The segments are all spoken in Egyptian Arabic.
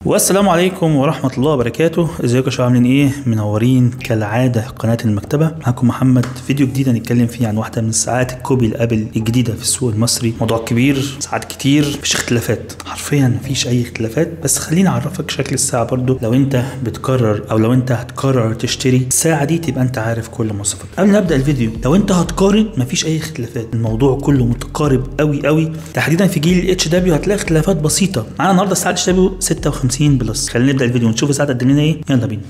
والسلام عليكم ورحمة الله وبركاته ازيكم يا شباب عاملين ايه منورين كالعادة قناة المكتبة معاكم محمد فيديو جديد هنتكلم فيه عن واحدة من ساعات الكوبي الابل الجديدة في السوق المصري موضوع كبير ساعات كتير مفيش اختلافات حرفيا مفيش اي اختلافات بس خليني اعرفك شكل الساعة برضو لو انت بتقرر او لو انت هتقرر تشتري الساعة دي تبقى انت عارف كل مواصفاتها قبل ما ابدا الفيديو لو انت هتقارن مفيش اي اختلافات الموضوع كله متقارب قوي قوي تحديدا في جيل الاتش دبليو هتلاقي اختلافات بسيطة معانا النهارده الساعة اتش دبليو 56 بلس خلينا نبدا الفيديو ونشوف الساعة قدم لنا ايه يلا بينا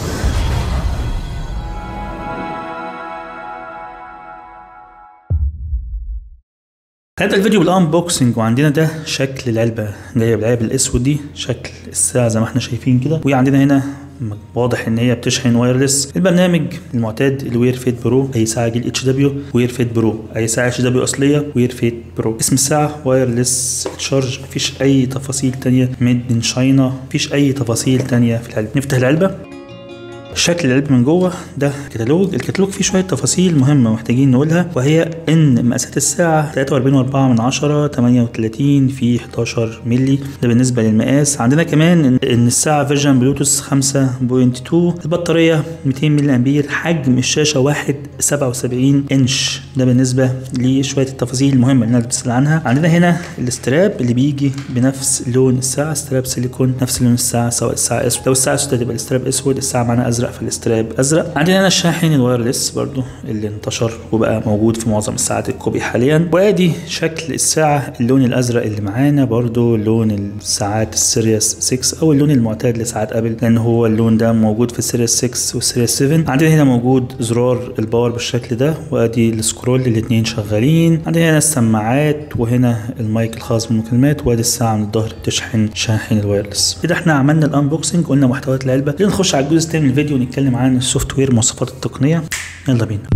هنبدا الفيديو بالانبوكسنج وعندنا ده شكل العلبه جايه بالعلبه الاسود دي شكل الساعه زي ما احنا شايفين كده وعندنا هنا واضح ان هي بتشحن وايرلس البرنامج المعتاد الوير فيت برو اي ساعه جيل اتش دبليو وير فيت برو اي ساعه اتش دبليو اصليه وير فيت برو اسم الساعه وايرلس تشارج مفيش اي تفاصيل تانية ميد ان شاينا مفيش اي تفاصيل تانية في العلبه نفتح العلبه شكل العلبة من جوه ده كتالوج الكتالوج فيه شوية تفاصيل مهمة محتاجين نقولها وهي ان مقاسات الساعة 43.4 من 10 38 في 11 مللي ده بالنسبة للمقاس عندنا كمان ان الساعة فيرجن بلوتوث 5.2 البطارية 200 ملي امبير حجم الشاشة 1.77 انش ده بالنسبة لشوية التفاصيل المهمة اللي الناس بتسأل عنها عندنا هنا الاستراب اللي بيجي بنفس لون الساعة استراب سيليكون نفس لون الساعة سواء الساعة اسود لو الساعة اسود هتبقى الاستراب اسود الساعة معانا ازرق في الاستراب ازرق عندنا هنا الشاحن الوايرلس برضو اللي انتشر وبقى موجود في معظم الساعات الكوبي حاليا وادي شكل الساعه اللون الازرق اللي معانا برضو لون الساعات السيريس 6 او اللون المعتاد لساعات ابل لان هو اللون ده موجود في السيريس 6 والسيريس 7 عندنا هنا موجود زرار الباور بالشكل ده وادي السكرول الاثنين شغالين عندنا هنا السماعات وهنا المايك الخاص بالمكالمات وادي الساعه من الظهر بتشحن شاحن الوايرلس كده احنا عملنا الانبوكسنج قلنا محتويات العلبه نخش على الجزء الثاني من الفيديو ونتكلم عن السوفت وير مواصفات التقنيه يلا بينا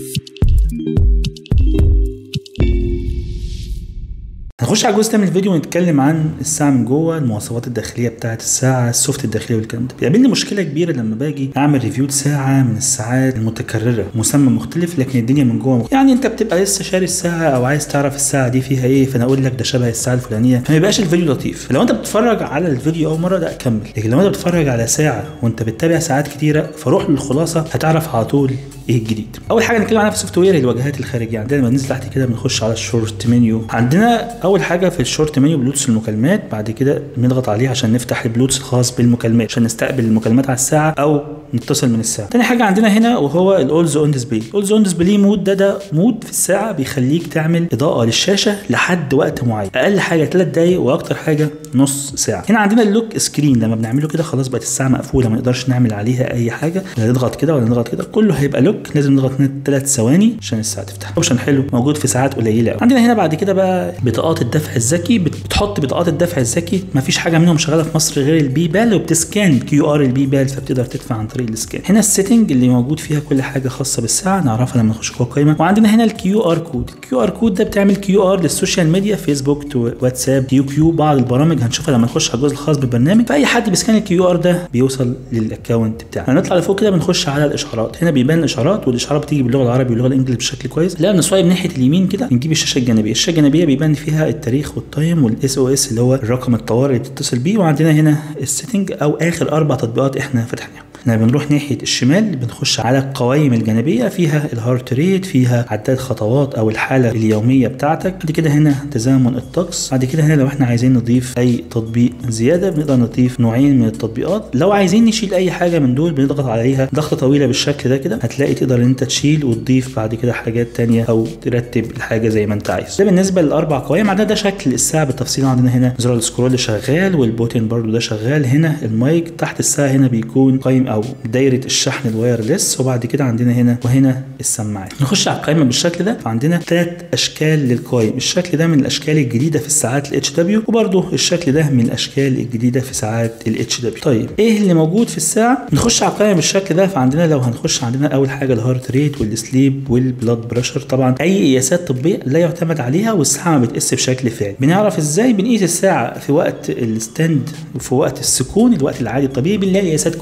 هنخش على الجزء ده من الفيديو ونتكلم عن الساعه من جوه المواصفات الداخليه بتاعه الساعه السوفت الداخليه والكلام ده بيقابلني مشكله كبيره لما باجي اعمل ريفيو ساعه من الساعات المتكرره مسمى مختلف لكن الدنيا من جوه مختلف. يعني انت بتبقى لسه شاري الساعه او عايز تعرف الساعه دي فيها ايه فانا اقول لك ده شبه الساعه الفلانيه فما يبقاش الفيديو لطيف لو انت بتتفرج على الفيديو اول مره لا كمل لكن لو انت بتتفرج على ساعه وانت بتتابع ساعات كتيره فروح للخلاصه هتعرف على طول ايه الجديد اول حاجه نتكلم عنها في السوفت وير الواجهات الخارجيه عندنا لما ننزل تحت كده بنخش على الشورت منيو عندنا اول حاجه في الشورت منيو بلوتوث المكالمات بعد كده بنضغط عليه عشان نفتح البلوتوث الخاص بالمكالمات عشان نستقبل المكالمات على الساعه او نتصل من الساعه تاني حاجه عندنا هنا وهو الاولز اون ديسبلاي الاولز اون ديسبلاي مود ده ده مود في الساعه بيخليك تعمل اضاءه للشاشه لحد وقت معين اقل حاجه 3 دقايق واكتر حاجه نص ساعه هنا عندنا اللوك سكرين لما بنعمله كده خلاص بقت الساعه مقفوله ما نقدرش نعمل عليها اي حاجه لا نضغط كده ولا نضغط كده كله هيبقى لوك لازم نضغط ثلاث ثواني عشان الساعه تفتح اوبشن حلو موجود في ساعات قليله قوي عندنا هنا بعد كده بقى بطاقات الدفع الذكي بتحط بطاقات الدفع الذكي ما فيش حاجه منهم شغاله في مصر غير البي بال وبتسكان كيو ار البي بال فبتقدر تدفع عن طريق السكان هنا السيتنج اللي موجود فيها كل حاجه خاصه بالساعه نعرفها لما نخش جوه القائمه وعندنا هنا الكيو ار كود الكيو ار كود ده بتعمل كيو ار للسوشيال ميديا فيسبوك واتساب يو كيو بعض البرامج هنشوفها لما نخش على الجزء الخاص بالبرنامج فاي حد بيسكان الكيو ار ده بيوصل للاكونت بتاعنا هنطلع لفوق كده بنخش على الاشعارات هنا بيبان الاشعارات والاشعارات بتيجي باللغه العربيه واللغه الانجليزي بشكل كويس لا بنسوايب ناحيه اليمين كده نجيب الشاشه الجانبيه الشاشه الجانبيه بيبان فيها التاريخ والتايم والاس او اس اللي هو الرقم الطوارئ اللي بتتصل بيه وعندنا هنا السيتنج او اخر اربع تطبيقات احنا فاتحينها احنا بنروح ناحيه الشمال بنخش على القوائم الجانبيه فيها الهارت ريت فيها عداد خطوات او الحاله اليوميه بتاعتك بعد كده هنا تزامن الطقس بعد كده هنا لو احنا عايزين نضيف اي تطبيق زياده بنقدر نضيف نوعين من التطبيقات لو عايزين نشيل اي حاجه من دول بنضغط عليها ضغطه طويله بالشكل ده كده هتلاقي تقدر ان انت تشيل وتضيف بعد كده حاجات تانية او ترتب الحاجه زي ما انت عايز ده بالنسبه للاربع قوائم عندنا ده شكل الساعه بالتفصيل عندنا هنا زرار السكرول شغال والبوتن برضو ده شغال هنا المايك تحت الساعه هنا بيكون قايم او دايره الشحن الوايرلس وبعد كده عندنا هنا وهنا السماعات نخش على القائمه بالشكل ده فعندنا ثلاث اشكال للقائم الشكل ده من الاشكال الجديده في الساعات الاتش دبليو وبرده الشكل ده من الاشكال الجديده في ساعات الاتش دبليو طيب ايه اللي موجود في الساعه نخش على القائمه بالشكل ده فعندنا لو هنخش عندنا اول حاجه الهارت ريت والسليب والبلاد بريشر طبعا اي قياسات طبيه لا يعتمد عليها والساعه ما بتقيس بشكل فعلي بنعرف ازاي بنقيس الساعه في وقت الستاند وفي وقت السكون الوقت العادي الطبيعي بنلاقي قياسات كويسه لكن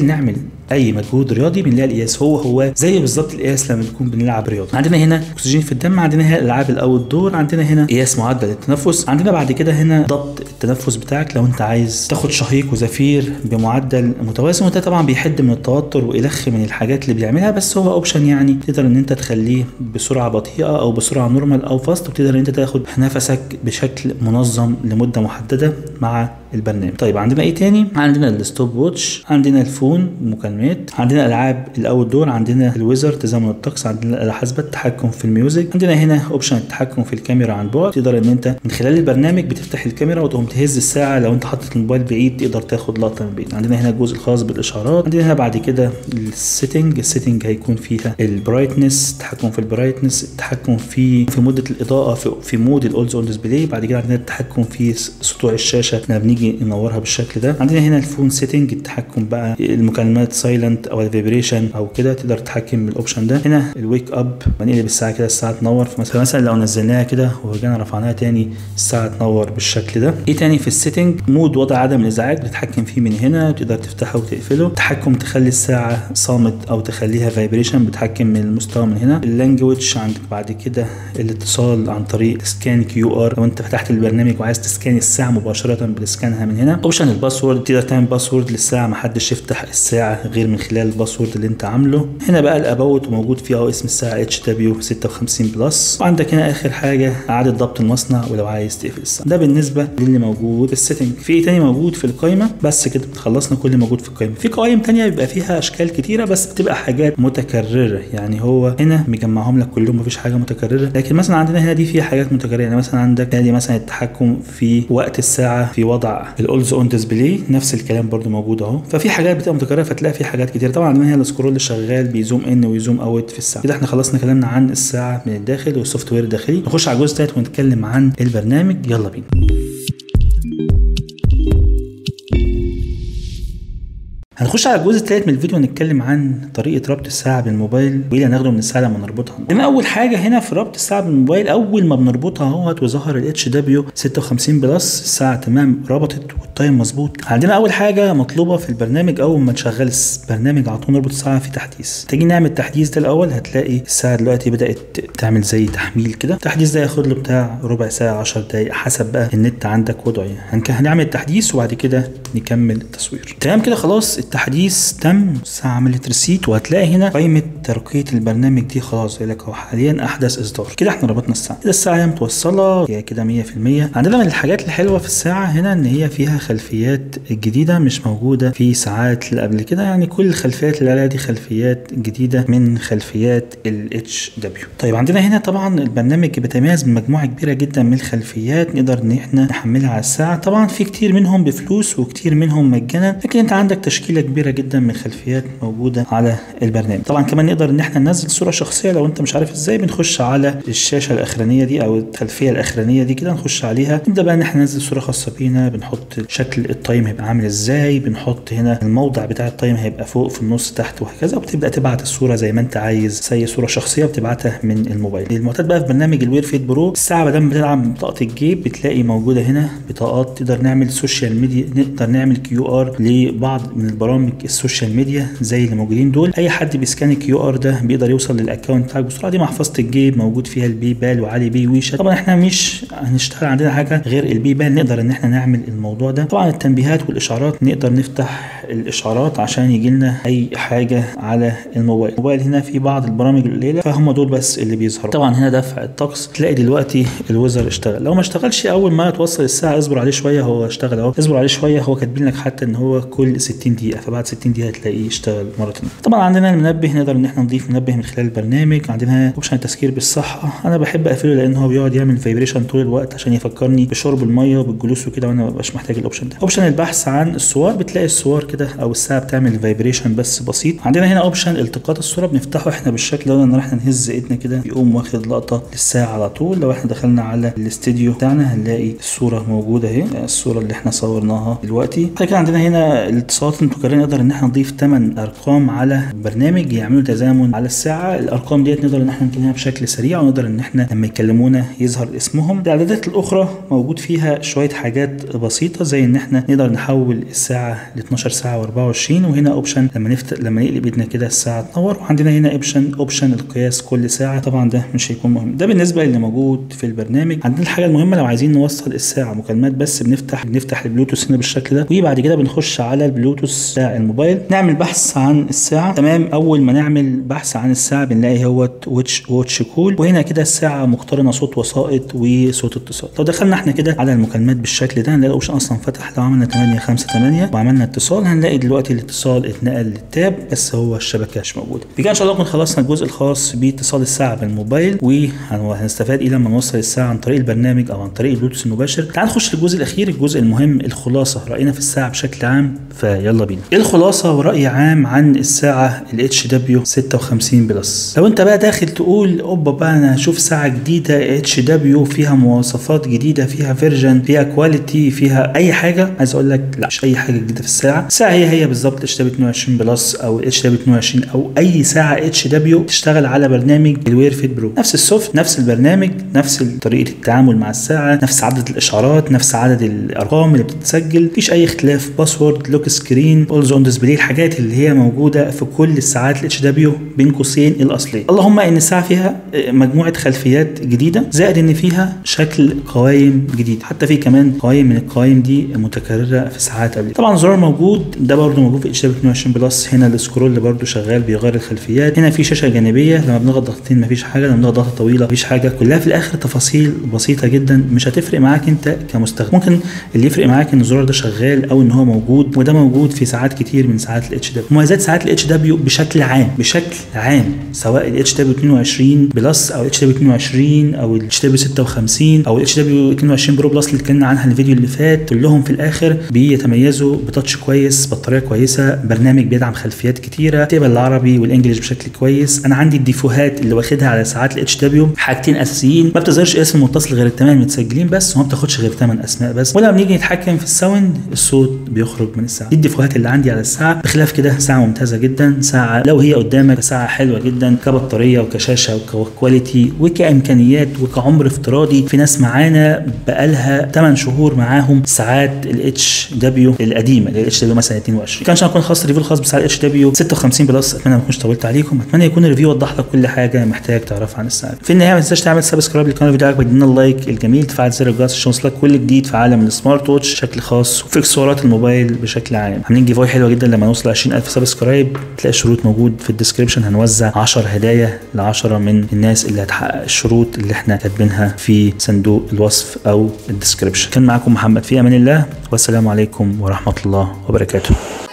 نعمل اي مجهود رياضي بنلاقي القياس هو هو زي بالظبط القياس لما بنكون بنلعب رياضه عندنا هنا اكسجين في الدم عندنا هنا الالعاب الاول دور عندنا هنا قياس معدل التنفس عندنا بعد كده هنا ضبط التنفس بتاعك لو انت عايز تاخد شهيق وزفير بمعدل متوازن وده طبعا بيحد من التوتر والخ من الحاجات اللي بيعملها بس هو اوبشن يعني تقدر ان انت تخليه بسرعه بطيئه او بسرعه نورمال او فاست وتقدر ان انت تاخد نفسك بشكل منظم لمده محدده مع البرنامج طيب عندنا ايه تاني عندنا الستوب ووتش عندنا الفون مكالمات عندنا العاب الاوت دور عندنا الويزر تزامن الطقس عندنا الاله حاسبه التحكم في الميوزك عندنا هنا اوبشن التحكم في الكاميرا عن بعد تقدر ان انت من خلال البرنامج بتفتح الكاميرا وتقوم تهز الساعه لو انت حاطط الموبايل بعيد تقدر تاخد لقطه من بعيد عندنا هنا الجزء الخاص بالاشعارات عندنا هنا بعد كده السيتنج السيتنج هيكون فيها البرايتنس التحكم في البرايتنس التحكم في في مده الاضاءه في, في مود الاولز اون ديسبلاي بعد كده عندنا التحكم في سطوع الشاشه لما بنيجي ننورها بالشكل ده عندنا هنا الفون سيتنج التحكم بقى المكالمات سايلنت او الفيبريشن او كده تقدر تتحكم بالاوبشن ده هنا الويك اب بنقلب الساعه كده الساعه تنور فمثلا مثلا لو نزلناها كده ورجعنا رفعناها تاني الساعه تنور بالشكل ده ايه تاني في السيتنج مود وضع عدم الازعاج بتتحكم فيه من هنا تقدر تفتحه وتقفله تحكم تخلي الساعه صامت او تخليها فايبريشن بتحكم من المستوى من هنا اللانجوج عندك بعد كده الاتصال عن طريق سكان كيو ار لو انت فتحت البرنامج وعايز تسكان الساعه مباشره بتسكانها من هنا اوبشن الباسورد تقدر تعمل باسورد للساعه محدش يفتح الساعه غير من خلال الباسورد اللي انت عامله هنا بقى الاباوت موجود فيه اهو اسم الساعه اتش دبليو 56 بلس وعندك هنا اخر حاجه اعاده ضبط المصنع ولو عايز تقفل الساعه ده بالنسبه للي موجود في السيتنج في ايه تاني موجود في القائمه بس كده خلصنا كل اللي موجود في القائمه في قوائم تانية بيبقى فيها اشكال كتيره بس بتبقى حاجات متكرره يعني هو هنا مجمعهم لك كلهم مفيش حاجه متكرره لكن مثلا عندنا هنا دي فيها حاجات متكرره يعني مثلا عندك دي مثلا التحكم في وقت الساعه في وضع الاولز اون ديسبلاي نفس الكلام برده موجود اهو ففي حاجات بتبقى متكرره فتلاقي في حاجات كتير طبعا عندنا هنا السكرول اللي شغال بيزوم ان ويزوم اوت في الساعه كده احنا خلصنا كلامنا عن الساعه من الداخل والسوفت وير الداخلي نخش على الجزء الثالث ونتكلم عن البرنامج يلا بينا هنخش على الجزء الثالث من الفيديو ونتكلم عن طريقه ربط الساعه بالموبايل وايه اللي هناخده من الساعه لما نربطها هنا اول حاجه هنا في ربط الساعه بالموبايل اول ما بنربطها اهوت وظهر الاتش دبليو 56 بلس الساعه تمام ربطت والتايم مظبوط عندنا اول حاجه مطلوبه في البرنامج اول ما نشغل البرنامج على طول نربط الساعه في تحديث تيجي نعمل التحديث ده الاول هتلاقي الساعه دلوقتي بدات تعمل زي تحميل كده التحديث ده ياخد له بتاع ربع ساعه 10 دقائق حسب بقى النت عندك وضعه يعني هنعمل التحديث وبعد كده نكمل التصوير تمام كده خلاص التحديث تم الساعه عملت ريسيت وهتلاقي هنا قائمه ترقيه البرنامج دي خلاص لك هو حاليا احدث اصدار كده احنا ربطنا الساعه كده الساعه هي متوصله هي كده 100% عندنا من الحاجات الحلوه في الساعه هنا ان هي فيها خلفيات جديده مش موجوده في ساعات اللي قبل كده يعني كل الخلفيات اللي عليها دي خلفيات جديده من خلفيات الاتش دبليو طيب عندنا هنا طبعا البرنامج بيتميز بمجموعه كبيره جدا من الخلفيات نقدر ان احنا نحملها على الساعه طبعا في كتير منهم بفلوس وكتير منهم مجانا لكن انت عندك تشكيله كبيره جدا من خلفيات موجوده على البرنامج طبعا كمان نقدر ان احنا ننزل صوره شخصيه لو انت مش عارف ازاي بنخش على الشاشه الاخرانيه دي او الخلفيه الاخرانيه دي كده نخش عليها نبدا بقى ان احنا ننزل صوره خاصه بينا بنحط شكل التايم هيبقى عامل ازاي بنحط هنا الموضع بتاع التايم هيبقى فوق في النص تحت وهكذا وبتبدا تبعت الصوره زي ما انت عايز زي صوره شخصيه بتبعتها من الموبايل المعتاد بقى في برنامج الوير فيت برو الساعه ما دام بتدعم بطاقه الجيب بتلاقي موجوده هنا بطاقات تقدر نعمل سوشيال ميديا نقدر نعمل كيو ار لبعض من البرامج السوشيال ميديا زي اللي موجودين دول اي حد بيسكان الكيو ار ده بيقدر يوصل للاكونت بتاعك بسرعه دي محفظه الجيب موجود فيها البي بال وعلي بي ويشا طبعا احنا مش هنشتغل عندنا حاجه غير البي بال نقدر ان احنا نعمل الموضوع ده طبعا التنبيهات والاشعارات نقدر نفتح الاشعارات عشان يجي لنا اي حاجه على الموبايل الموبايل هنا في بعض البرامج القليله فهم دول بس اللي بيظهروا طبعا هنا دفع الطقس تلاقي دلوقتي الوزر اشتغل لو ما اشتغلش اول ما توصل الساعه اصبر عليه شويه هو اشتغل اهو اصبر عليه شويه هو كاتبين لك حتى ان هو كل 60 دقيقه فبعد 60 دقيقه هتلاقيه يشتغل مره ثانيه طبعا عندنا المنبه نقدر ان احنا نضيف منبه من خلال البرنامج عندنا اوبشن التذكير بالصحه انا بحب اقفله لان هو بيقعد يعمل فايبريشن طول الوقت عشان يفكرني بشرب الميه وبالجلوس وكده وانا ما ببقاش محتاج الاوبشن ده اوبشن البحث عن الصور بتلاقي الصور كده او الساعه بتعمل فايبريشن بس بسيط عندنا هنا اوبشن التقاط الصوره بنفتحه احنا بالشكل ده ان احنا نهز ايدنا كده بيقوم واخد لقطه للساعه على طول لو احنا دخلنا على الاستديو بتاعنا هنلاقي الصوره موجوده اهي الصوره اللي احنا صورناها دلوقتي بعد كده عندنا هنا الاتصالات المتكرره نقدر ان احنا نضيف 8 ارقام على برنامج يعملوا تزامن على الساعه الارقام ديت نقدر ان احنا نكتبها بشكل سريع ونقدر ان احنا لما يكلمونا يظهر اسمهم الاعدادات الاخرى موجود فيها شويه حاجات بسيطه زي ان احنا نقدر نحول الساعه ل 12 ساعه ساعه و24 وهنا اوبشن لما نفتح لما نقلب ايدنا كده الساعه تنور وعندنا هنا اوبشن اوبشن القياس كل ساعه طبعا ده مش هيكون مهم ده بالنسبه اللي موجود في البرنامج عندنا الحاجه المهمه لو عايزين نوصل الساعه مكالمات بس بنفتح بنفتح البلوتوث هنا بالشكل ده وبعد كده بنخش على البلوتوث بتاع الموبايل نعمل بحث عن الساعه تمام اول ما نعمل بحث عن الساعه بنلاقي هو واتش واتش كول وهنا كده الساعه مقترنه صوت وسائط وصوت اتصال لو دخلنا احنا كده على المكالمات بالشكل ده هنلاقي الاوبشن اصلا فتح لو عملنا 8 5 8 وعملنا اتصال هنلاقي دلوقتي الاتصال اتنقل للتاب بس هو الشبكه مش موجوده بكده ان شاء الله نكون خلصنا الجزء الخاص باتصال الساعه بالموبايل وهنستفاد ايه لما نوصل الساعه عن طريق البرنامج او عن طريق البلوتوث المباشر تعال نخش للجزء الاخير الجزء المهم الخلاصه راينا في الساعه بشكل عام فيلا بينا ايه الخلاصه وراي عام عن الساعه الاتش دبليو 56 بلس لو انت بقى داخل تقول اوبا بقى انا هشوف ساعه جديده اتش دبليو فيها مواصفات جديده فيها فيرجن فيها كواليتي فيها اي حاجه عايز اقول لك لا مش اي حاجه جديده في الساعه الساعه هي هي بالظبط اتش دبليو 22 بلس او اتش دبليو 22 او اي ساعه اتش دبليو تشتغل على برنامج الوير فيت برو نفس السوفت نفس البرنامج نفس طريقه التعامل مع الساعه نفس عدد الاشعارات نفس عدد الارقام اللي بتتسجل مفيش اي اختلاف باسورد لوك سكرين اولز اون ديسبلاي الحاجات اللي هي موجوده في كل الساعات الاتش دبليو بين قوسين الاصليه اللهم ان الساعه فيها مجموعه خلفيات جديده زائد ان فيها شكل قوائم جديد حتى في كمان قوائم من القوائم دي متكرره في ساعات قبل طبعا زرار موجود ده برده موجود في اتش دبليو 22 بلس هنا السكرول برده شغال بيغير الخلفيات هنا في شاشه جانبيه لما بنضغط ضغطتين مفيش حاجه لما بنضغط ضغطه طويله مفيش حاجه كلها في الاخر تفاصيل بسيطه جدا مش هتفرق معاك انت كمستخدم ممكن اللي يفرق معاك ان الزرار ده شغال او ان هو موجود وده موجود في ساعات كتير من ساعات الاتش دبليو مميزات ساعات الاتش دبليو بشكل عام بشكل عام سواء الاتش دبليو 22 بلس او الاتش دبليو 22 او الاتش دبليو 56 او الاتش دبليو 22 برو بلس اللي اتكلمنا عنها الفيديو اللي فات كلهم في الاخر بيتميزوا بتاتش كويس بطاريه كويسه برنامج بيدعم خلفيات كتيره تقبل العربي والانجليش بشكل كويس انا عندي الديفوهات اللي واخدها على ساعات الاتش دبليو حاجتين اساسيين ما بتظهرش اسم متصل غير الثمان متسجلين بس وما بتاخدش غير ثمان اسماء بس ولما بنيجي نتحكم في الساوند الصوت بيخرج من الساعه دي الديفوهات اللي عندي على الساعه بخلاف كده ساعه ممتازه جدا ساعه لو هي قدامك ساعه حلوه جدا كبطاريه وكشاشه وكواليتي وكامكانيات وكعمر افتراضي في ناس معانا بقالها 8 شهور معاهم ساعات الاتش دبليو القديمه اللي الاتش دبليو مثلا 22 كان عشان اكون خاص ريفيو الخاص بساعه الاتش دبليو 56 بلس اتمنى ما اكونش طولت عليكم اتمنى يكون الريفيو وضح لك كل حاجه محتاج تعرفها عن الساعه في النهايه ما تنساش تعمل سبسكرايب للقناه الفيديو عجبك ادينا اللايك الجميل تفعل زر الجرس عشان يوصلك كل جديد في عالم السمارت ووتش بشكل خاص وفي اكسسوارات الموبايل بشكل عام عاملين جيفاي حلوه جدا لما نوصل 20000 سبسكرايب تلاقي الشروط موجود في الديسكربشن هنوزع 10 هدايا ل 10 من الناس اللي هتحقق الشروط اللي احنا كاتبينها في صندوق الوصف او الديسكربشن كان معاكم محمد في امان الله والسلام عليكم ورحمه الله وبركاته